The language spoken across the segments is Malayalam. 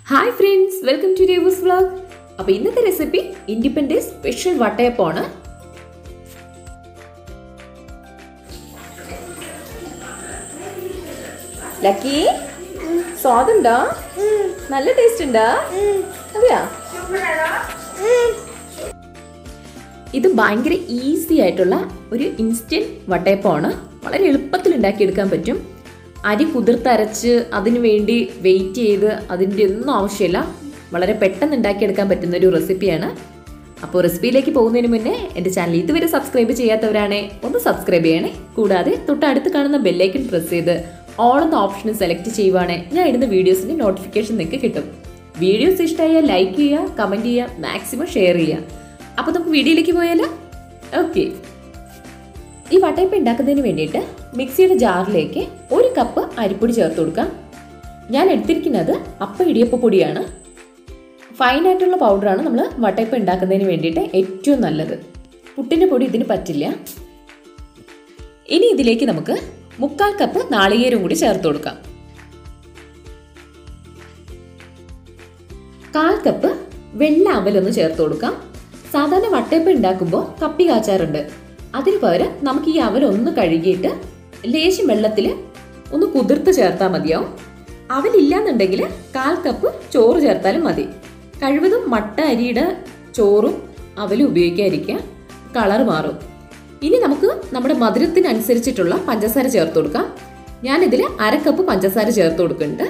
Hi friends welcome to Revus vlog അപ്പോൾ ഇന്നത്തെ റെസിപ്പി ഇൻഡിപെൻഡൻസ് സ്പെഷ്യൽ വട്ടയപ്പമാണ് ലക്കി സ്വാദുണ്ടോ നല്ല ടേസ്റ്റ് ഉണ്ടോ അതെയാ ഇത് ഭയങ്കര ഈസി ആയിട്ടുള്ള ഒരു ഇൻസ്റ്റന്റ് വട്ടയപ്പമാണ് വളരെ എളുപ്പത്തിൽ ഉണ്ടാക്കിയെടുക്കാൻ പറ്റും അരി കുതിർത്തരച്ച് അതിനു വേണ്ടി വെയിറ്റ് ചെയ്ത് അതിൻ്റെ ഒന്നും ആവശ്യമില്ല വളരെ പെട്ടെന്ന് ഉണ്ടാക്കിയെടുക്കാൻ പറ്റുന്ന ഒരു റെസിപ്പിയാണ് അപ്പോൾ റെസിപ്പിയിലേക്ക് പോകുന്നതിന് മുന്നേ എൻ്റെ ചാനൽ ഇതുവരെ സബ്സ്ക്രൈബ് ചെയ്യാത്തവരാണെ ഒന്ന് സബ്സ്ക്രൈബ് ചെയ്യണേ കൂടാതെ തൊട്ടടുത്ത് കാണുന്ന ബെല്ലൈക്കൺ പ്രസ് ചെയ്ത് ഓൾ എന്ന ഓപ്ഷൻ സെലക്ട് ചെയ്യുവാണെ ഞാൻ ഇടുന്ന വീഡിയോസിൻ്റെ നോട്ടിഫിക്കേഷൻ നിങ്ങൾക്ക് കിട്ടും വീഡിയോസ് ഇഷ്ടമായാൽ ലൈക്ക് ചെയ്യുക കമൻറ്റ് ചെയ്യുക മാക്സിമം ഷെയർ ചെയ്യുക അപ്പോൾ നമുക്ക് വീഡിയോയിലേക്ക് പോയാലോ ഓക്കെ ഈ വട്ടയപ്പം ഉണ്ടാക്കുന്നതിന് വേണ്ടിയിട്ട് മിക്സിയുടെ ജാറിലേക്ക് ഒരു കപ്പ് അരിപ്പൊടി ചേർത്ത് കൊടുക്കാം ഞാൻ എടുത്തിരിക്കുന്നത് അപ്പം ഇടിയപ്പ പൊടിയാണ് ഫൈനായിട്ടുള്ള പൗഡറാണ് നമ്മൾ വട്ടയപ്പം ഉണ്ടാക്കുന്നതിന് വേണ്ടിയിട്ട് ഏറ്റവും നല്ലത് പുട്ടിൻ്റെ പൊടി ഇതിന് പറ്റില്ല ഇനി ഇതിലേക്ക് നമുക്ക് മുക്കാൽ കപ്പ് നാളികേരം കൂടി ചേർത്ത് കൊടുക്കാം കാൽ കപ്പ് വെള്ള അവലൊന്ന് ചേർത്ത് കൊടുക്കാം സാധാരണ വട്ടയപ്പം ഉണ്ടാക്കുമ്പോൾ കപ്പി കാച്ചാറുണ്ട് അതിന് പകരം നമുക്ക് ഈ അവൽ ഒന്ന് കഴുകിയിട്ട് ലേശം വെള്ളത്തിൽ ഒന്ന് കുതിർത്ത് ചേർത്താൽ മതിയാവും അവലില്ലാന്നുണ്ടെങ്കിൽ കാൽ കപ്പ് ചോറ് ചേർത്താലും മതി കഴിവതും മട്ട അരിയുടെ ചോറും അവലും ഉപയോഗിക്കാതിരിക്കുക കളർ മാറും ഇനി നമുക്ക് നമ്മുടെ മധുരത്തിനനുസരിച്ചിട്ടുള്ള പഞ്ചസാര ചേർത്ത് കൊടുക്കാം ഞാനിതിൽ അര കപ്പ് പഞ്ചസാര ചേർത്ത് കൊടുക്കുന്നുണ്ട്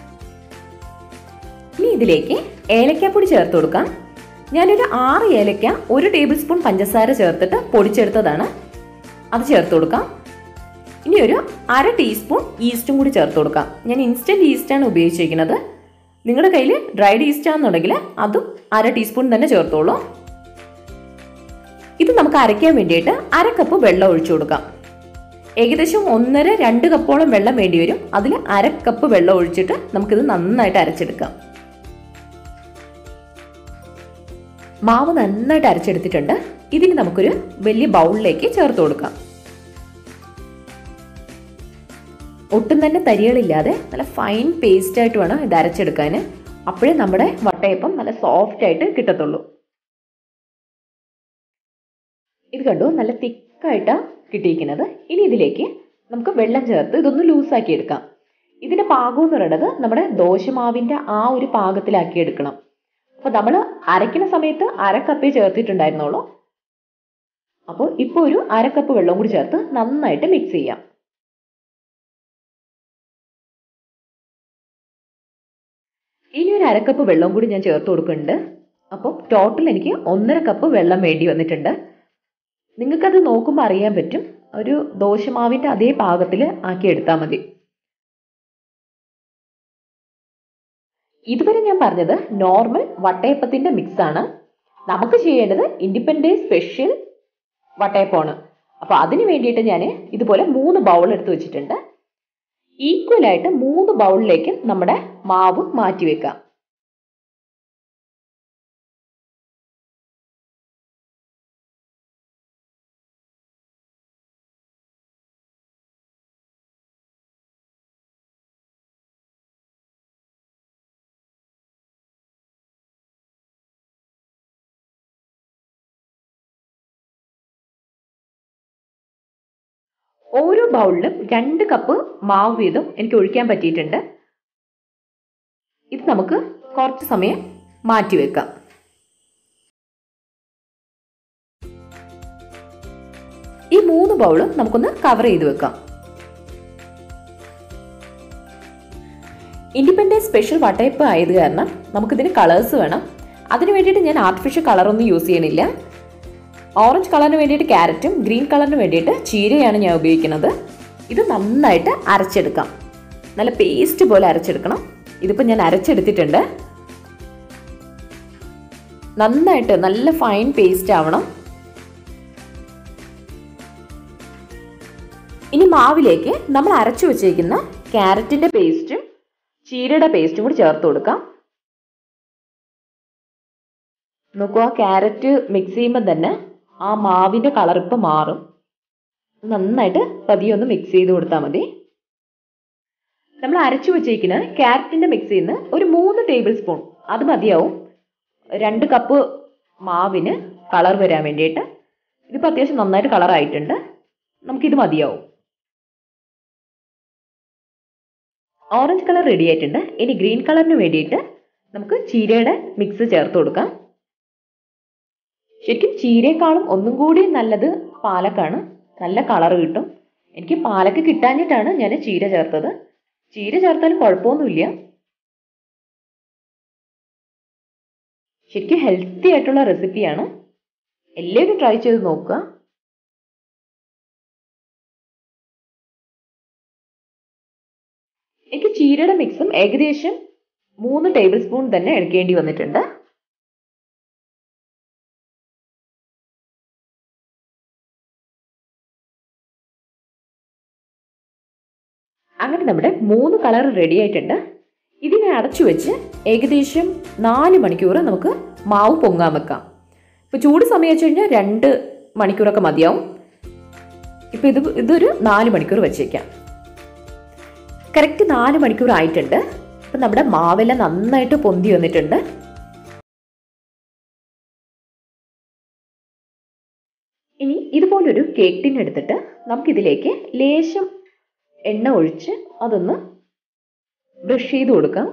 ഇനി ഇതിലേക്ക് ഏലക്കാപ്പൊടി ചേർത്ത് കൊടുക്കാം ഞാനൊരു ആറ് ഏലക്ക ഒരു ടേബിൾ സ്പൂൺ പഞ്ചസാര ചേർത്തിട്ട് പൊടിച്ചെടുത്തതാണ് അത് ചേർത്ത് കൊടുക്കാം ഇനി ഒരു അര ടീസ്പൂൺ ഈസ്റ്റും കൂടി ചേർത്ത് കൊടുക്കാം ഞാൻ ഇൻസ്റ്റൻറ്റ് ഈസ്റ്റാണ് ഉപയോഗിച്ചിരിക്കുന്നത് നിങ്ങളുടെ കയ്യിൽ ഡ്രൈഡ് ഈസ്റ്റ് ആണെന്നുണ്ടെങ്കിൽ അതും അര ടീസ്പൂൺ തന്നെ ചേർത്തോളൂ ഇത് നമുക്ക് അരയ്ക്കാൻ വേണ്ടിയിട്ട് അര കപ്പ് വെള്ളം ഒഴിച്ചു കൊടുക്കാം ഏകദേശം ഒന്നര രണ്ട് കപ്പോളം വെള്ളം വേണ്ടി വരും അതിൽ അര കപ്പ് വെള്ളം ഒഴിച്ചിട്ട് നമുക്കിത് നന്നായിട്ട് അരച്ചെടുക്കാം മാവ് നന്നായിട്ട് അരച്ചെടുത്തിട്ടുണ്ട് ഇതിന് നമുക്കൊരു വലിയ ബൗളിലേക്ക് ചേർത്ത് കൊടുക്കാം ഒട്ടും തന്നെ തരികളില്ലാതെ നല്ല ഫൈൻ പേസ്റ്റ് ആയിട്ട് വേണം ഇത് അരച്ചെടുക്കാൻ അപ്പോഴേ നമ്മുടെ വട്ടയപ്പം നല്ല സോഫ്റ്റ് ആയിട്ട് കിട്ടത്തുള്ളൂ ഇത് കണ്ടു നല്ല തിക്കായിട്ടാണ് കിട്ടിയിരിക്കുന്നത് ഇനി ഇതിലേക്ക് നമുക്ക് വെള്ളം ചേർത്ത് ഇതൊന്ന് ലൂസാക്കി എടുക്കാം ഇതിന്റെ പാകം എന്ന് പറയുന്നത് നമ്മുടെ ദോശമാവിന്റെ ആ ഒരു പാകത്തിലാക്കി എടുക്കണം അപ്പോൾ നമ്മൾ അരയ്ക്കുന്ന സമയത്ത് അര കപ്പേ ചേർത്തിട്ടുണ്ടായിരുന്നുള്ളൂ അപ്പോൾ ഇപ്പോൾ ഒരു അര കപ്പ് വെള്ളം കൂടി ചേർത്ത് നന്നായിട്ട് മിക്സ് ചെയ്യാം ഇനി ഒരു അരക്കപ്പ് വെള്ളം കൂടി ഞാൻ ചേർത്ത് കൊടുക്കുന്നുണ്ട് അപ്പോൾ ടോട്ടൽ എനിക്ക് ഒന്നര കപ്പ് വെള്ളം വേണ്ടി വന്നിട്ടുണ്ട് നിങ്ങൾക്കത് നോക്കുമ്പോൾ അറിയാൻ പറ്റും ഒരു ദോശമാവിൻ്റെ അതേ പാകത്തിൽ ആക്കി എടുത്താൽ മതി ഇതുവരെ ഞാൻ പറഞ്ഞത് നോർമൽ വട്ടയപ്പത്തിന്റെ മിക്സ് ആണ് നമുക്ക് ചെയ്യേണ്ടത് ഇൻഡിപെൻഡൻസ് സ്പെഷ്യൽ വട്ടയപ്പമാണ് അപ്പൊ അതിന് വേണ്ടിയിട്ട് ഞാൻ ഇതുപോലെ മൂന്ന് ബൗൾ എടുത്ത് വെച്ചിട്ടുണ്ട് ഈക്വൽ ആയിട്ട് മൂന്ന് ബൗളിലേക്ക് നമ്മുടെ മാവ് മാറ്റി വെക്കാം ഓരോ ബൗളിലും രണ്ട് കപ്പ് മാവ് വീതം എനിക്ക് ഒഴിക്കാൻ പറ്റിയിട്ടുണ്ട് ഇത് നമുക്ക് കുറച്ച് സമയം മാറ്റി വെക്കാം ഈ മൂന്ന് ബൗളും നമുക്കൊന്ന് കവർ ചെയ്ത് വെക്കാം ഇൻഡിപെൻഡൻസ് സ്പെഷ്യൽ വട്ടയപ്പ് ആയത് കാരണം നമുക്കിതിന് കളേഴ്സ് വേണം അതിന് വേണ്ടിയിട്ട് ഞാൻ ആർട്ടിഫിഷ്യൽ കളറൊന്നും യൂസ് ചെയ്യണില്ല ഓറഞ്ച് കളറിന് വേണ്ടിയിട്ട് ക്യാരറ്റും ഗ്രീൻ കളറിന് വേണ്ടിയിട്ട് ചീരയാണ് ഞാൻ ഉപയോഗിക്കുന്നത് ഇത് നന്നായിട്ട് അരച്ചെടുക്കാം നല്ല പേസ്റ്റ് പോലെ അരച്ചെടുക്കണം ഇതിപ്പോൾ ഞാൻ അരച്ചെടുത്തിട്ടുണ്ട് നന്നായിട്ട് നല്ല ഫൈൻ പേസ്റ്റ് ആവണം ഇനി മാവിലേക്ക് നമ്മൾ അരച്ചു വെച്ചേക്കുന്ന ക്യാരറ്റിന്റെ പേസ്റ്റും ചീരയുടെ പേസ്റ്റും കൂടി ചേർത്ത് കൊടുക്കാം നോക്കൂ ആ ക്യാരറ്റ് മിക്സ് ചെയ്യുമ്പോൾ തന്നെ ആ മാവിൻ്റെ കളർ ഇപ്പം മാറും നന്നായിട്ട് പതിയെ ഒന്ന് മിക്സ് ചെയ്ത് കൊടുത്താൽ മതി നമ്മൾ അരച്ചു വെച്ചേക്കുന്ന ക്യാരറ്റിന്റെ മിക്സിൽ നിന്ന് ഒരു മൂന്ന് ടേബിൾ സ്പൂൺ അത് മതിയാവും രണ്ട് കപ്പ് മാവിന് കളർ വരാൻ വേണ്ടിയിട്ട് ഇതിപ്പോൾ അത്യാവശ്യം നന്നായിട്ട് കളർ ആയിട്ടുണ്ട് നമുക്കിത് മതിയാവും ഓറഞ്ച് കളർ റെഡി ആയിട്ടുണ്ട് ഇനി ഗ്രീൻ കളറിന് വേണ്ടിയിട്ട് നമുക്ക് ചീരയുടെ മിക്സ് ചേർത്ത് കൊടുക്കാം ശരിക്കും ചീരയെക്കാളും ഒന്നും കൂടി നല്ലത് പാലക്കാണ് നല്ല കളർ കിട്ടും എനിക്ക് പാലക്ക് കിട്ടാഞ്ഞിട്ടാണ് ഞാൻ ചീര ചേർത്തത് ചീര ചേർത്താലും കുഴപ്പമൊന്നുമില്ല ശരിക്കും ഹെൽത്തി ആയിട്ടുള്ള റെസിപ്പിയാണ് എല്ലാവരും ട്രൈ ചെയ്ത് നോക്കുക എനിക്ക് ചീരയുടെ മിക്സും ഏകദേശം മൂന്ന് ടേബിൾ സ്പൂൺ തന്നെ എടുക്കേണ്ടി വന്നിട്ടുണ്ട് അങ്ങനെ നമ്മുടെ മൂന്ന് കളർ റെഡി ആയിട്ടുണ്ട് ഇതിനെ അടച്ചു വെച്ച് ഏകദേശം നാല് മണിക്കൂർ നമുക്ക് മാവ് പൊങ്ങാൻ വെക്കാം ഇപ്പോൾ ചൂട് സമയം വെച്ച് കഴിഞ്ഞാൽ രണ്ട് മണിക്കൂറൊക്കെ മതിയാവും ഇപ്പോൾ ഇത് ഇതൊരു നാല് മണിക്കൂർ വെച്ചേക്കാം കറക്റ്റ് നാല് മണിക്കൂർ ആയിട്ടുണ്ട് ഇപ്പം നമ്മുടെ മാവെല്ലാം നന്നായിട്ട് പൊന്തി വന്നിട്ടുണ്ട് ഇനി ഇതുപോലൊരു കേക്ക് ടിൻ എടുത്തിട്ട് നമുക്കിതിലേക്ക് ലേശം എണ്ണ ഒഴിച്ച് അതൊന്ന് ബ്രഷ് ചെയ്ത് കൊടുക്കാം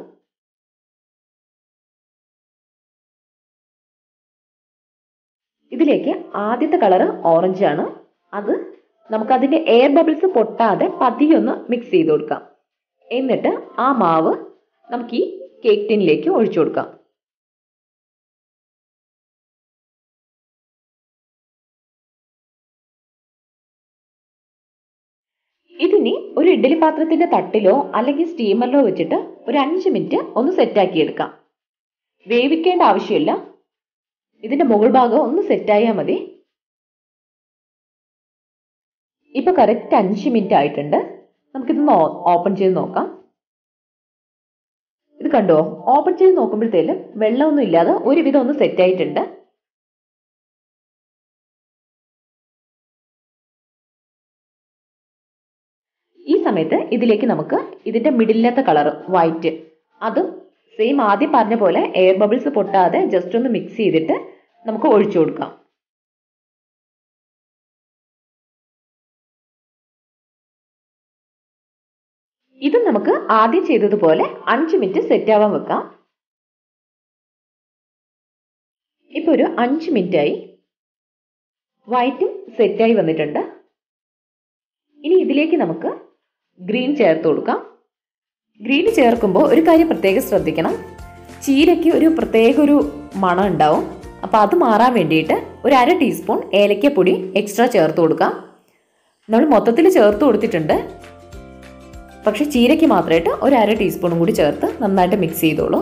ഇതിലേക്ക് ആദ്യത്തെ കളറ് ഓറഞ്ച് ആണ് അത് നമുക്കതിൻ്റെ എയർ ബബിൾസ് പൊട്ടാതെ പതിയൊന്ന് മിക്സ് ചെയ്ത് കൊടുക്കാം എന്നിട്ട് ആ മാവ് നമുക്ക് ഈ കേക്ക് ടിന്നിലേക്ക് ഒഴിച്ചു കൊടുക്കാം ഇതിനി ഒരു ഇഡ്ഡലി പാത്രത്തിന്റെ തട്ടിലോ അല്ലെങ്കിൽ സ്റ്റീമറിലോ വെച്ചിട്ട് ഒരു അഞ്ച് മിനിറ്റ് ഒന്ന് സെറ്റാക്കി എടുക്കാം വേവിക്കേണ്ട ആവശ്യമില്ല ഇതിന്റെ മുകൾ ഭാഗം ഒന്ന് സെറ്റായാൽ മതി ഇപ്പൊ കറക്റ്റ് അഞ്ച് മിനിറ്റ് ആയിട്ടുണ്ട് നമുക്കിതൊന്ന് ഓപ്പൺ ചെയ്ത് നോക്കാം ഇത് കണ്ടോ ഓപ്പൺ ചെയ്ത് നോക്കുമ്പോഴത്തേലും വെള്ളമൊന്നും ഇല്ലാതെ ഒരുവിധം ഒന്ന് സെറ്റ് ആയിട്ടുണ്ട് ഈ സമയത്ത് ഇതിലേക്ക് നമുക്ക് ഇതിന്റെ മിഡിലത്തെ കളർ വൈറ്റ് അതും സെയിം ആദ്യം പറഞ്ഞ പോലെ എയർ ബബിൾസ് പൊട്ടാതെ ജസ്റ്റ് ഒന്ന് മിക്സ് ചെയ്തിട്ട് നമുക്ക് ഒഴിച്ചു കൊടുക്കാം ഇത് നമുക്ക് ആദ്യം ചെയ്തതുപോലെ അഞ്ച് മിനിറ്റ് സെറ്റ് ആവാൻ വെക്കാം ഇപ്പൊ ഒരു അഞ്ച് മിനിറ്റ് ആയി വൈറ്റും സെറ്റായി വന്നിട്ടുണ്ട് ഇനി ഇതിലേക്ക് നമുക്ക് ഗ്രീൻ ചേർത്ത് കൊടുക്കാം ഗ്രീൻ ചേർക്കുമ്പോൾ ഒരു കാര്യം പ്രത്യേകം ശ്രദ്ധിക്കണം ചീരയ്ക്ക് ഒരു പ്രത്യേക ഒരു മണം ഉണ്ടാവും അപ്പോൾ അത് മാറാൻ വേണ്ടിയിട്ട് ഒരു അര ടീസ്പൂൺ ഏലക്കപ്പൊടി എക്സ്ട്രാ ചേർത്ത് കൊടുക്കാം നമ്മൾ മൊത്തത്തിൽ ചേർത്ത് കൊടുത്തിട്ടുണ്ട് പക്ഷേ ചീരയ്ക്ക് മാത്രമായിട്ട് ഒരു അര ടീസ്പൂണും കൂടി ചേർത്ത് നന്നായിട്ട് മിക്സ് ചെയ്തോളൂ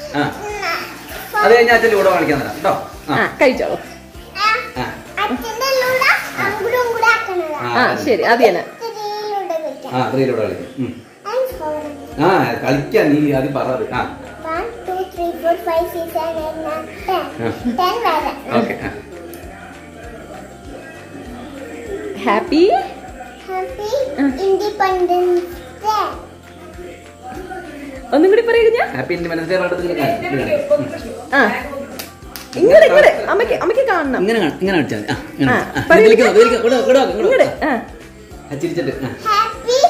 ആ അത് കഴിഞ്ഞാൽ അച്ഛൻ കൂടെ കാണിക്കാൻ തരാം കേട്ടോ ആ കഴിച്ചോളൂ ആ അച്ഛൻ്റെ ലൂടെ അങ്ങോട്ടും കൂടെ ആക്കണതാ ആ ശരി അത് തന്നെ ത്രീയിലൂടെ വെക്കാം ആ ത്രീയിലൂടെ കളിക്കും ഉം. ആൻഡ് ഫോർ ആ കളിക്കാൻ നീ ആദ്യം പറഞ്ഞത് ആ one two three four five six seven eight nine ten ten വരെ ഓക്കെ ആ ഹാപ്പി ഹാപ്പി ഇൻഡിപെൻഡൻസ് ഡേ ഒന്നും കൂടി പറയുക ഞാൻ ഹാപ്പി ഇൻഡിപെൻഡൻസ് ഡേ പറഞ്ഞിട്ട് ഇങ്ങനെ കാണിക്കും. ഇങ്ങനെ കാണിക്കും. ആ ഇങ്ങോട്ട് ഇങ്ങോട്ട് അമ്മയ്ക്ക് അമ്മയ്ക്ക് കാണണം ഇങ്ങനെ കാണും ഇങ്ങനെ കാണിച്ചാൽ മതി ആ ഇങ്ങനെ ആ, ആ, പറയൂ. ഇതിലേക്ക് വാ, ഇതിലേക്ക് വാ. ഇവിടെ ഇവിടെ വാ, ഇവിടെ ഇങ്ങോട്ട് വാ. ആ ആ, ചിരിച്ചിട്ട് ആ ഹാപ്പി